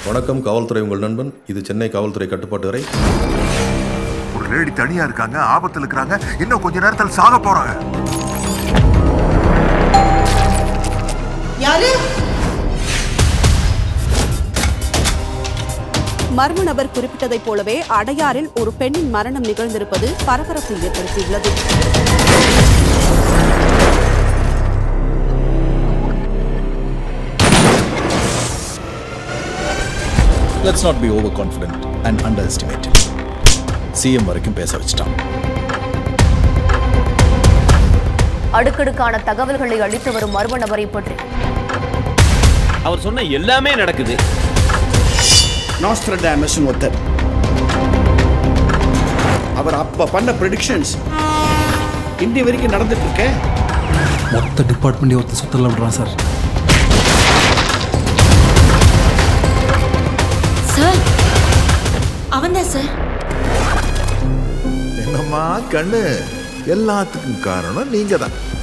வணக்கம் காவல்துறை உங்கள் நண்பன் இது சென்னை காவல்துறை கட்டுப்பாட்டு அறை ஒரு லேடி தனியா இருக்காங்க ஆபத்துல இருக்காங்க இன்னும் கொஞ்ச நேரத்தில் சாக போறாங்க யாரு மர்ம நபர் குறிப்பிட்டதைப் போலவே அடையாறில் ஒரு பெண்ணின் மரணம் நிகழ்ந்திருப்பது பரபரப்பை ஏற்படுத்தியுள்ளது let's not be overconfident and underestimate CM வரைக்கும் பேச வச்சிட்டான் அடுக்கடுக்கான தகவல்களை அளித்து வரும் மர்ம நபரை பற்றி அவர் சொன்ன எல்லாமே நடக்குது நாஸ்ட்ரடாமஸ் ஒருத்தர் அவர் அப்ப பண்ண ப்ரெடிக்ஷன்ஸ் இன்றைய வரைக்கும் நடந்துட்டு இருக்க மொத்த டிபார்ட்மெண்ட் ஒருத்தர் சுத்தல விடுறான் சார் சார் அவன்தான் சார் என்னம்மா கண்ணு எல்லாத்துக்கும் காரணம் நீங்க தான்